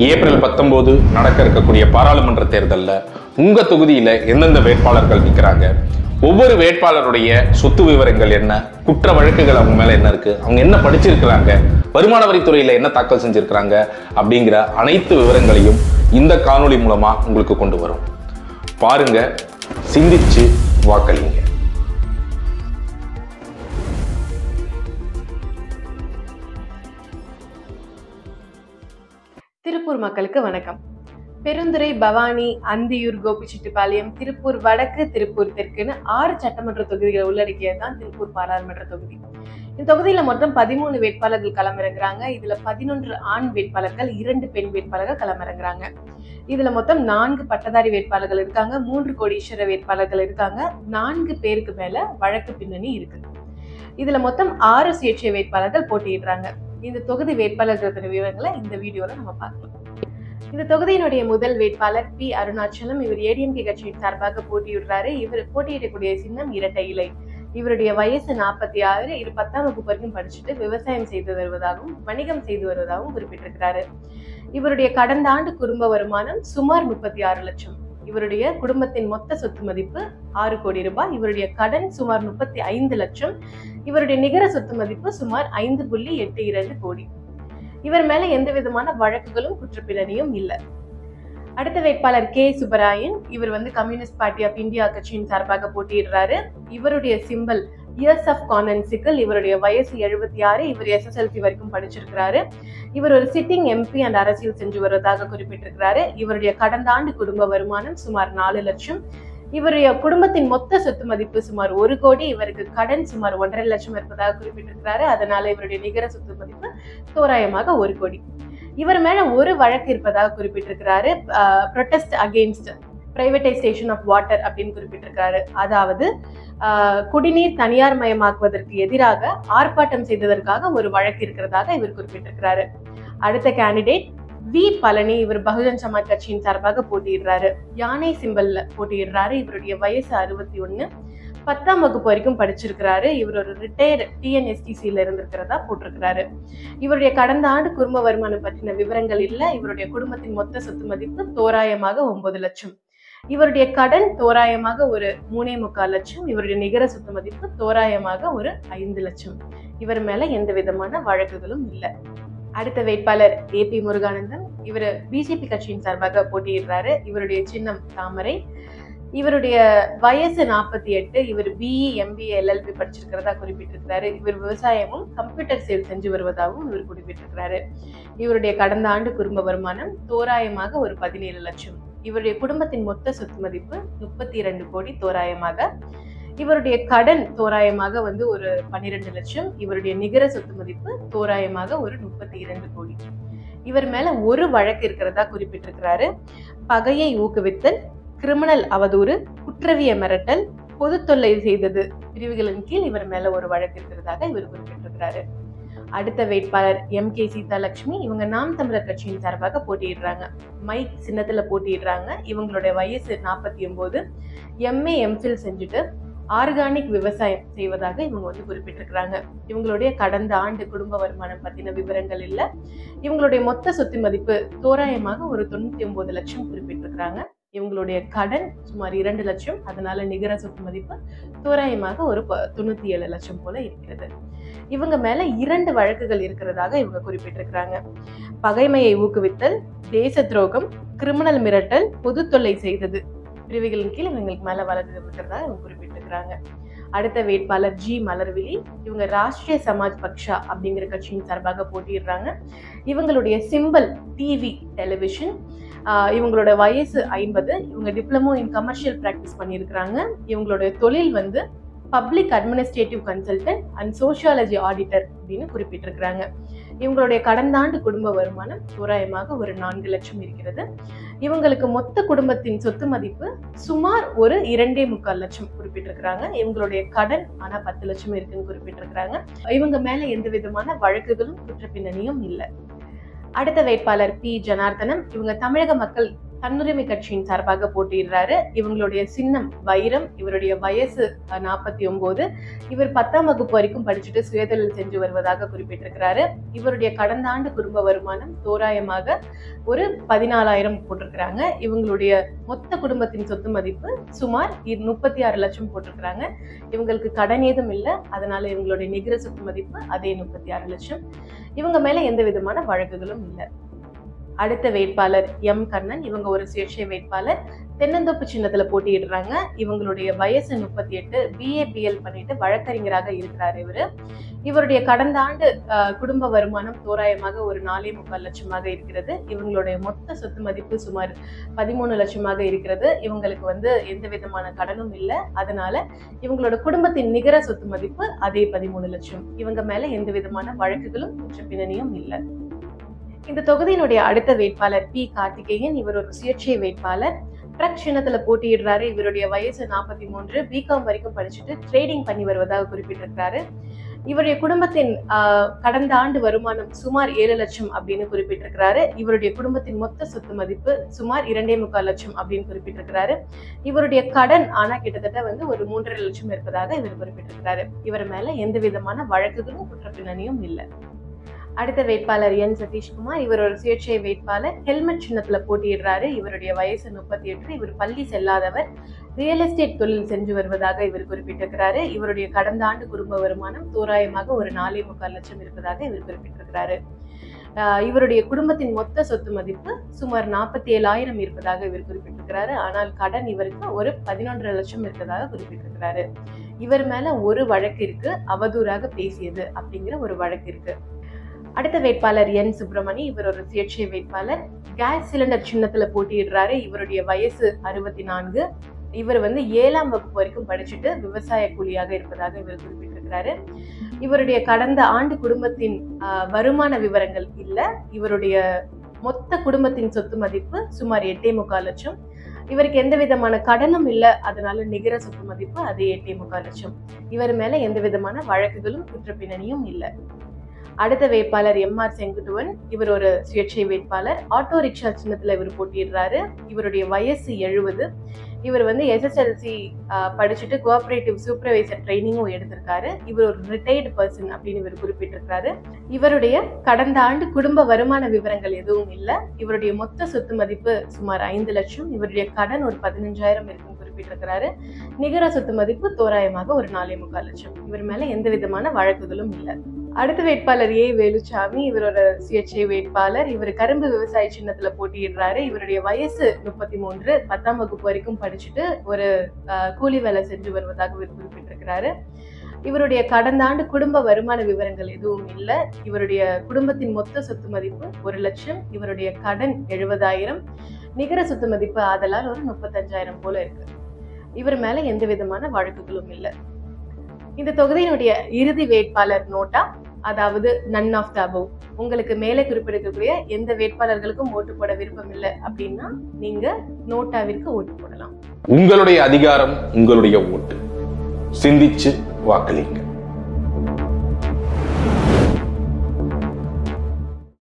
April பத்தொன்பது நடக்க இருக்கக்கூடிய பாராளுமன்ற தேர்தலில் உங்க தொகுதியில எந்தெந்த வேட்பாளர்கள் நிற்கிறாங்க ஒவ்வொரு வேட்பாளருடைய சொத்து விவரங்கள் என்ன குற்ற வழக்குகள் அவங்க மேல என்ன இருக்கு அவங்க என்ன படிச்சிருக்கிறாங்க வருமான வரித்துறையில என்ன தாக்கல் செஞ்சிருக்கிறாங்க அப்படிங்கிற அனைத்து விவரங்களையும் இந்த காணொளி மூலமா உங்களுக்கு கொண்டு வரும் பாருங்க சிந்திச்சு வாக்களிங்க திருப்பூர் மக்களுக்கு வணக்கம் பெருந்துறை பவானி அந்தியூர் கோபிச்செட்டிப்பாளையம் திருப்பூர் வடக்கு திருப்பூர் தெற்குன்னு ஆறு சட்டமன்ற தொகுதிகளை உள்ளடக்கியது தான் திருப்பூர் பாராளுமன்ற தொகுதி இந்த தொகுதியில மொத்தம் பதிமூணு வேட்பாளர்கள் களமிறங்குறாங்க இதுல பதினொன்று ஆண் வேட்பாளர்கள் இரண்டு பெண் வேட்பாளர்கள் களமிறங்குறாங்க இதுல மொத்தம் நான்கு பட்டதாரி வேட்பாளர்கள் இருக்காங்க மூன்று கோடீஸ்வர வேட்பாளர்கள் இருக்காங்க நான்கு பேருக்கு மேல வழக்கு பின்னணி இருக்கு இதுல மொத்தம் ஆறு சுயேட்சை வேட்பாளர்கள் போட்டியிடுறாங்க இந்த தொகுதி வேட்பாளர்கள் பற்றின விவரங்களை இந்த வீடியோல நம்ம பார்க்கலாம் இந்த தொகுதியினுடைய முதல் வேட்பாளர் பி அருணாச்சலம் இவர் ஏடிஎம்கே கட்சியின் சார்பாக போட்டியிடுறாரு இவர் போட்டியிடக்கூடிய சின்னம் இரட்டை இலை இவருடைய வயசு நாற்பத்தி ஆறு இவர் பத்தாம் வகுப்பு வரைக்கும் படிச்சுட்டு விவசாயம் செய்து வருவதாகவும் வணிகம் செய்து வருவதாகவும் குறிப்பிட்டிருக்கிறாரு இவருடைய கடந்த ஆண்டு குடும்ப வருமானம் சுமார் முப்பத்தி ஆறு லட்சம் இவருடைய குடும்பத்தின் மொத்த சொத்து மதிப்பு ஆறு கோடி ரூபாய் இவருடைய கடன் சுமார் முப்பத்தி ஐந்து லட்சம் இவருடைய நிகர சொத்து மதிப்பு சுமார் ஐந்து புள்ளி எட்டு இரண்டு கோடி இவர் மேல எந்த விதமான வழக்குகளும் குற்றப்பின்னணியும் இல்லை அடுத்த வேட்பாளர் கே சுப்பராயன் இவர் வந்து கம்யூனிஸ்ட் பார்ட்டி ஆஃப் இந்தியா கட்சியின் சார்பாக போட்டியிடுறாரு இவருடைய சிம்பல் இயர்ஸ் ஆஃப் கானன்சிக்கல் இவருடைய வயசு எழுபத்தி ஆறு இவர் எஸ்எஸ்எல்சி வரைக்கும் படிச்சிருக்கிறாரு இவர் ஒரு சிட்டிங் எம்பி அண்ட் அரசியல் செஞ்சு வருவதாக குறிப்பிட்டிருக்கிறாரு இவருடைய கடந்த ஆண்டு குடும்ப வருமானம் சுமார் நாலு லட்சம் இவருடைய குடும்பத்தின் மொத்த சொத்து மதிப்பு சுமார் ஒரு கோடி இவருக்கு கடன் சுமார் ஒன்றரை லட்சம் இருப்பதாக குறிப்பிட்டிருக்கிறாரு அதனால இவருடைய நிகர சொத்து மதிப்பு தோராயமாக ஒரு கோடி இவர் மேல ஒரு வழக்கு இருப்பதாக குறிப்பிட்டிருக்கிறாரு protest against privatisation of water அப்படின்னு குறிப்பிட்டிருக்கிறாரு அதாவது ஆஹ், குடிநீர் தனியார் மயமாக்குவதற்கு எதிராக ஆர்ப்பாட்டம் செய்ததற்காக ஒரு வழக்கு இருக்கிறதாக இவர் குறிப்பிட்டிருக்கிறாரு அடுத்த கேண்டிடேட் வி பழனி இவர் பகுஜன் சமாஜ் கட்சியின் சார்பாக போட்டியிடுறாரு யானை சிம்பல்ல போட்டியிடுறாரு இவருடைய வயசு அறுபத்தி ஒண்ணு பத்தாம் வகுப்பு வரைக்கும் படிச்சிருக்கிறாரு இவர் ஒரு ரிட்டையர்டு டிஎன்எஸ்டிசியில இருந்திருக்கிறதா போட்டிருக்கிறாரு இவருடைய கடந்த ஆண்டு குடும்ப வருமானம் பற்றின விவரங்கள் இல்ல இவருடைய குடும்பத்தின் மொத்த சொத்து மதிப்பு தோராயமாக ஒன்பது லட்சம் இவருடைய கடன் தோராயமாக ஒரு மூணே முக்கால் லட்சம் இவருடைய நிகர சொத்து மதிப்பு தோராயமாக ஒரு ஐந்து லட்சம் இவர் மேல எந்த விதமான வழக்குகளும் இல்லை அடுத்த வேட்பாளர் ஏ பி முருகானந்தன் இவர் பிஜேபி கட்சியின் சார்பாக போட்டியிடுறாரு இவருடைய சின்னம் தாமரை இவருடைய வயசு நாற்பத்தி எட்டு இவர் பிஇ எம்பிஏ எல்எல்பி படிச்சிருக்கிறதா குறிப்பிட்டிருக்கிறாரு இவர் விவசாயமும் கம்ப்யூட்டர் சேல் செஞ்சு வருவதாகவும் இவர் குறிப்பிட்டிருக்கிறாரு இவருடைய கடந்த ஆண்டு குடும்ப வருமானம் தோராயமாக ஒரு பதினேழு லட்சம் இவருடைய குடும்பத்தின் மொத்த சொத்து மதிப்பு முப்பத்தி இரண்டு கோடி தோராயமாக இவருடைய கடன் தோராயமாக வந்து ஒரு பன்னிரெண்டு லட்சம் இவருடைய நிகர சொத்து மதிப்பு தோராயமாக ஒரு முப்பத்தி இரண்டு கோடி இவர் மேல ஒரு வழக்கு இருக்கிறதா குறிப்பிட்டிருக்கிறாரு பகையை ஊக்குவித்தல் கிரிமினல் அவதூறு குற்றவிய மிரட்டல் பொது தொல்லை செய்தது பிரிவுகளின் கீழ் இவர் மேல ஒரு வழக்கு இருக்கிறதாக இவர் குறிப்பிட்டிருக்கிறாரு அடுத்த வேட்பாளர் எம் கே சீதாலட்சுமி இவங்க நாம் தமிழர் கட்சியின் சார்பாக போட்டியிடுறாங்க மைக் சின்னத்துல போட்டியிடுறாங்க இவங்களுடைய வயசு நாற்பத்தி ஒன்பது எம்ஏ எம்ஃபில் செஞ்சுட்டு ஆர்கானிக் விவசாயம் செய்வதாக இவங்க வந்து குறிப்பிட்டிருக்கிறாங்க இவங்களுடைய கடந்த ஆண்டு குடும்ப வருமானம் பத்தின விவரங்கள் இல்ல இவங்களுடைய மொத்த சொத்து மதிப்பு தோராயமாக ஒரு தொண்ணூத்தி ஒன்பது லட்சம் குறிப்பிட்டிருக்கிறாங்க இவங்களுடைய கடன் சுமார் இரண்டு லட்சம் அதனால நிகர சொத்து மதிப்பு தோராயமாக ஒரு ப- தொண்ணூத்தி ஏழு லட்சம் போல இருக்கிறது இவங்க மேல இரண்டு வழக்குகள் இருக்கிறதாக இவங்க குறிப்பிட்டிருக்கிறாங்க பகைமையை ஊக்குவித்தல் தேச துரோகம் கிரிமினல் மிரட்டல் பொது தொல்லை செய்தது பிரிவுகளின் கீழ் இவங்களுக்கு மேல வழக்கு இருக்கிறதா இவங்க குறிப்பிட்டிருக்கிறாங்க அடுத்த வேட்பாளர் ஜி மலர்விழி இவங்க ராஷ்டிரிய சமாஜ் பக்ஷா அப்படிங்கிற கட்சியின் சார்பாக போட்டியிடுறாங்க இவங்களுடைய சிம்பல் டிவி டெலிவிஷன் ஆஹ் இவங்களோட வயசு ஐம்பது இவங்க டிப்ளமோ இன் கமர்ஷியல் ப்ராக்டிஸ் பண்ணியிருக்கிறாங்க இவங்களோட தொழில் வந்து public administrative consultant and sociology auditor அப்படின்னு குறிப்பிட்டிருக்கிறாங்க இவங்களுடைய கடந்த ஆண்டு குடும்ப வருமானம் தோராயமாக ஒரு நான்கு லட்சம் இருக்கிறது இவங்களுக்கு மொத்த குடும்பத்தின் சொத்து மதிப்பு சுமார் ஒரு இரண்டே முக்கால் லட்சம் குறிப்பிட்டிருக்கிறாங்க இவங்களுடைய கடன் ஆனா பத்து லட்சம் இருக்குன்னு குறிப்பிட்டிருக்கிறாங்க இவங்க மேல எந்த விதமான வழக்குகளும் குற்றப்பின்னணியும் இல்லை அடுத்த வேட்பாளர் பி ஜனார்தனம் இவங்க தமிழக மக்கள் தன்னுரிமை கட்சியின் சார்பாக போட்டியிடுறாரு இவங்களுடைய சின்னம் வைரம் இவருடைய வயசு நாற்பத்தி ஒன்பது இவர் பத்தாம் வகுப்பு வரைக்கும் படிச்சுட்டு சுயதொழில் செஞ்சு வருவதாக குறிப்பிட்டிருக்கிறாரு இவருடைய கடந்த ஆண்டு குடும்ப வருமானம் தோராயமாக ஒரு பதினாலாயிரம் போட்டிருக்கிறாங்க இவங்களுடைய மொத்த குடும்பத்தின் சொத்து மதிப்பு சுமார் முப்பத்தி ஆறு லட்சம் போட்டிருக்கிறாங்க இவங்களுக்கு கடன் ஏதும் இல்லை அதனால இவங்களுடைய நிகர சொத்து மதிப்பு அதே முப்பத்தி ஆறு லட்சம் இவங்க மேல எந்த விதமான வழக்குகளும் இல்லை அடுத்த வேட்பாளர் எம் கண்ணன் இவங்க ஒரு சுயேட்சை வேட்பாளர் தென்னந்தோப்பு சின்னத்துல போட்டியிடுறாங்க இவங்களுடைய வயசு முப்பத்தி எட்டு பிஏபிஎல் பண்ணிட்டு வழக்கறிஞராக இருக்கிறார் இவரு இவருடைய கடந்த ஆண்டு அஹ், குடும்ப வருமானம் தோராயமாக ஒரு நாலே முக்கால் லட்சமாக இருக்கிறது இவங்களுடைய மொத்த சொத்து மதிப்பு சுமார் பதிமூணு லட்சமாக இருக்கிறது இவங்களுக்கு வந்து எந்த விதமான கடனும் இல்லை அதனால இவங்களோட குடும்பத்தின் நிகர சொத்து மதிப்பு அதே பதிமூணு லட்சம் இவங்க மேல எந்த விதமான வழக்குகளும் குற்ற பின்னணியும் இல்லை இந்த தொகுதியினுடைய அடுத்த வேட்பாளர் பி கார்த்திகேயன் இவர் ஒரு சுயேட்சை வேட்பாளர் ட்ரக் சின்னத்துல போட்டியிடுறாரு இவருடைய வயசு நாற்பத்தி மூன்று பிகாம் வரைக்கும் படிச்சுட்டு ட்ரேடிங் பண்ணி வருவதாக குறிப்பிட்டிருக்கிறாரு இவருடைய குடும்பத்தின் ஆஹ், கடந்த ஆண்டு வருமானம் சுமார் ஏழு லட்சம் அப்படின்னு குறிப்பிட்டிருக்கிறாரு இவருடைய குடும்பத்தின் மொத்த சொத்து மதிப்பு சுமார் இரண்டே முக்கால் லட்சம் அப்படின்னு குறிப்பிட்டிருக்கிறாரு இவருடைய கடன் ஆனா கிட்டத்தட்ட வந்து ஒரு மூன்றரை லட்சம் இருப்பதாக இவர் குறிப்பிட்டிருக்கிறாரு இவர் மேல எந்த விதமான வழக்குகளும் குற்றப்பின்னணியும் இல்லை அடுத்த வேட்பாளர் என் சதீஷ்குமார் இவர் ஒரு சுயேட்சை வேட்பாளர் ஹெல்மெட் சின்னத்துல போட்டியிடுறாரு இவருடைய வயசு முப்பத்தி எட்டு இவர் பள்ளி செல்லாதவர் ரியல் எஸ்டேட் தொழில் செஞ்சு வருவதாக இவர் குறிப்பிட்டிருக்கிறாரு இவருடைய கடந்த ஆண்டு குடும்ப வருமானம் தோராயமாக ஒரு நாலே முக்கால் லட்சம் இருப்பதாக இவர் குறிப்பிட்டிருக்கிறாரு ஆஹ் இவருடைய குடும்பத்தின் மொத்த சொத்து மதிப்பு சுமார் நாற்பத்தி ஏழாயிரம் இருப்பதாக இவர் குறிப்பிட்டிருக்கிறாரு ஆனால் கடன் இவருக்கு ஒரு பதினொன்றரை லட்சம் இருப்பதாக குறிப்பிட்டிருக்கிறாரு இவர் மேல ஒரு வழக்கு இருக்கு அவதூறாக பேசியது அப்படிங்கிற ஒரு வழக்கு இருக்கு அடுத்த வேட்பாளர் என் சுப்பிரமணி இவர் ஒரு சுயேட்சை வேட்பாளர் கேஸ் சிலிண்டர் சின்னத்துல போட்டியிடுறாரு இவருடைய வயசு அறுபத்தி நான்கு இவர் வந்து ஏழாம் வகுப்பு வரைக்கும் படிச்சுட்டு விவசாய கூலியாக இருப்பதாக இவர் குறிப்பிட்டிருக்கிறாரு இவருடைய கடந்த ஆண்டு குடும்பத்தின் ஆஹ், வருமான விவரங்கள் இல்ல இவருடைய மொத்த குடும்பத்தின் சொத்து மதிப்பு சுமார் எட்டே முக்கால் லட்சம் இவருக்கு எந்த விதமான கடனும் இல்ல அதனால நிகர சொத்து மதிப்பு அதே எட்டே முக்கால் லட்சம் இவர் மேல எந்த விதமான வழக்குகளும் குற்றப்பின்னணியும் இல்ல அடுத்த வேட்பாளர் எம் ஆர் செங்குட்டுவன் இவர் ஒரு சுயேட்சை வேட்பாளர் ஆட்டோ ரிக்ஷா சின்னத்துல இவர் போட்டியிடுறாரு இவருடைய வயசு எழுபது இவர் வந்து எஸ்எஸ்எல்சி படிச்சுட்டு கோஆபரேட்டிவ் சூப்பர்வைசர் ட்ரைனிங்கும் எடுத்திருக்காரு இவர் ஒரு ரிட்டையர்டு பர்சன் அப்படின்னு இவர் குறிப்பிட்டிருக்காரு இவருடைய கடந்த ஆண்டு குடும்ப வருமான விவரங்கள் எதுவும் இல்லை இவருடைய மொத்த சொத்து மதிப்பு சுமார் ஐந்து லட்சம் இவருடைய கடன் ஒரு பதினஞ்சாயிரம் இருக்குன்னு குறிப்பிட்டிருக்கிறாரு நிகர சொத்து மதிப்பு தோராயமாக ஒரு நாலே முக்கால் லட்சம் இவர் மேல எந்த விதமான வழக்குகளும் இல்லை அடுத்த வேட்பாளர் ஏ வேலுச்சாமி இவர் ஒரு சுயேட்சை வேட்பாளர் இவர் கரும்பு விவசாய சின்னத்துல போட்டியிடுறாரு இவருடைய வயசு முப்பத்தி மூன்று பத்தாம் வகுப்பு வரைக்கும் படிச்சுட்டு ஒரு அஹ், கூலி வேலை செஞ்சு வருவதாக இவர் குறிப்பிட்டிருக்கிறாரு இவருடைய கடந்த ஆண்டு குடும்ப வருமான விவரங்கள் எதுவும் இல்லை இவருடைய குடும்பத்தின் மொத்த சொத்து மதிப்பு ஒரு லட்சம் இவருடைய கடன் எழுபதாயிரம் நிகர சொத்து மதிப்பு ஆதலால் ஒரு முப்பத்தஞ்சாயிரம் போல இருக்கு இவர் மேல எந்த விதமான வழக்குகளும் இல்லை இந்த தொகுதியினுடைய இறுதி வேட்பாளர் நோட்டா அதாவது நன் ஆஃப் த அபவ் உங்களுக்கு மேலே குறிப்பிடக்கூடிய எந்த வேட்பாளர்களுக்கும் ஓட்டு போட விருப்பம் இல்லை அப்படின்னா நீங்க நோட்டாவிற்கு ஓட்டு போடலாம் உங்களுடைய அதிகாரம் உங்களுடைய ஓட்டு சிந்திச்சு வாக்களிங்க